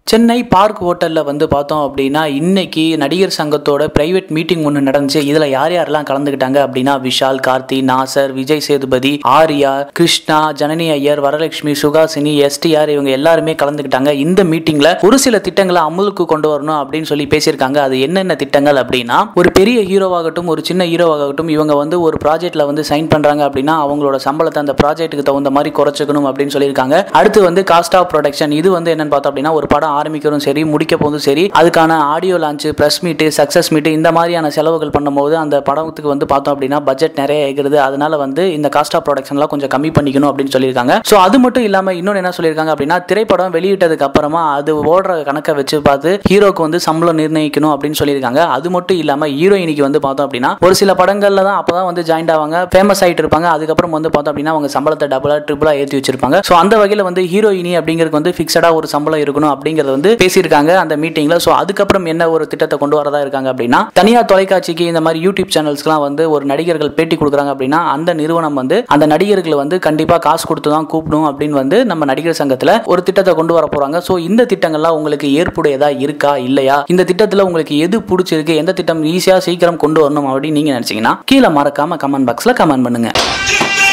Chennai park ஹோட்டலில் வந்து பார்த்தோம் அப்படின்னா இன்னைக்கு நடிகர் சங்கத்தோட பிரைவேட் மீட்டிங் ஒன்று நடந்துச்சு இதில் யார் யாரெல்லாம் கலந்துக்கிட்டாங்க அப்படின்னா விஷால் கார்த்தி நாசர் விஜய் சேதுபதி ஆர்யா கிருஷ்ணா ஜனனி ஐயர் வரலட்சுமி சுகாசினி எஸ்டிஆர் இவங்க எல்லாருமே கலந்துக்கிட்டாங்க இந்த மீட்டிங்ல ஒரு சில திட்டங்களை அமலுக்கு கொண்டு வரணும் அப்படின்னு சொல்லி பேசியிருக்காங்க அது என்னென்ன திட்டங்கள் அப்படின்னா ஒரு பெரிய ஹீரோவாகட்டும் ஒரு சின்ன ஹீரோவாகட்டும் இவங்க வந்து ஒரு ப்ராஜெக்ட்ல வந்து சைன் பண்றாங்க அப்படின்னா அவங்களோட சம்பளத்தை அந்த ப்ராஜெக்ட்டுக்கு தகுந்த மாதிரி குறைச்சிக்கணும் அப்படின்னு சொல்லியிருக்காங்க அடுத்து வந்து காஸ்ட் ஆஃப் ப்ரொடக்ஷன் இது வந்து என்னன்னு பார்த்தோம் அப்படின்னா ஒரு படம் ஆரம்பிக்கிறதும் சரி முடிக்க போதும் சரி அதுக்கான audio launch press meet success meet இந்த மாதிரியான செலவுகள் பண்ணும்போது அந்த படத்துக்கு வந்து பார்த்தோம் அப்படின்னா பட்ஜெட் நிறைய ஆகிறது அதனால வந்து இந்த காஸ்ட் ஆஃப் ப்ரொடக்ஷன்லாம் கொஞ்சம் கம்மி பண்ணிக்கணும் அப்படின்னு சொல்லியிருக்காங்க ஸோ அது மட்டும் இல்லாமல் இன்னொன்று என்ன சொல்லியிருக்காங்க அப்படின்னா திரைப்படம் வெளியிட்டதுக்கு அப்புறமா அது ஓடுற கணக்கை வச்சு பார்த்து ஹீரோக்கு வந்து சம்பளம் நிர்ணயிக்கணும் அப்படின்னு சொல்லியிருக்காங்க அது மட்டும் இல்லாமல் ஹீரோயினிக்கு வந்து பார்த்தோம் அப்படின்னா ஒரு சில படங்கள்ல தான் அப்பதான் வந்து ஜாயின்ட் ஆவாங்க ஃபேமஸ் ஆயிட்டு இருப்பாங்க அதுக்கப்புறம் வந்து பார்த்தோம் அப்படின்னா அவங்க சம்பளத்தை டபுளா ட்ரிபிளா ஏற்றி வச்சிருப்பாங்க ஸோ அந்த வகையில் வந்து ஹீரோயினி அப்படிங்கிறது வந்து ஃபிக்ஸடா ஒரு சம்பளம் இருக்கணும் அப்படிங்கறது வந்து பேசியிருக்காங்க அந்த மீட்டிங்ல ஸோ அதுக்கப்புறம் என்ன ஒரு திட்டத்தை கொண்டு வரதா இருக்காங்க அப்படின்னா தனியார் தொலைக்காட்சிக்கு இந்த மாதிரி யூடியூப் சேனல்ஸ்க்குலாம் வந்து ஒரு நடிகர்கள் பேட்டி கொடுக்குறாங்க அப்படின்னா அந்த நிறுவனம் வந்து அந்த நடிகர்களை வந்து கண்டிப்பா காசு கொடுத்து தான் கூப்பிடும் அப்படின்னு வந்து நம்ம நடிகர் சங்கத்துல ஒரு திட்டத்தை கொண்டு வர போறாங்க ஸோ இந்த திட்டங்கள்லாம் உங்களுக்கு ஏற்புடையதா இருக்கா இல்லையா இந்த திட்டத்துல உங்களுக்கு எது பிடிச்சிருக்கு எந்த திட்டம் ஈஸியா சீக்கிரம் கொண்டு வரணும் அப்படின்னு நீங்க நினைச்சீங்கன்னா கீழே மறக்காம கமெண்ட் பாக்ஸ்ல கமெண்ட் பண்ணுங்க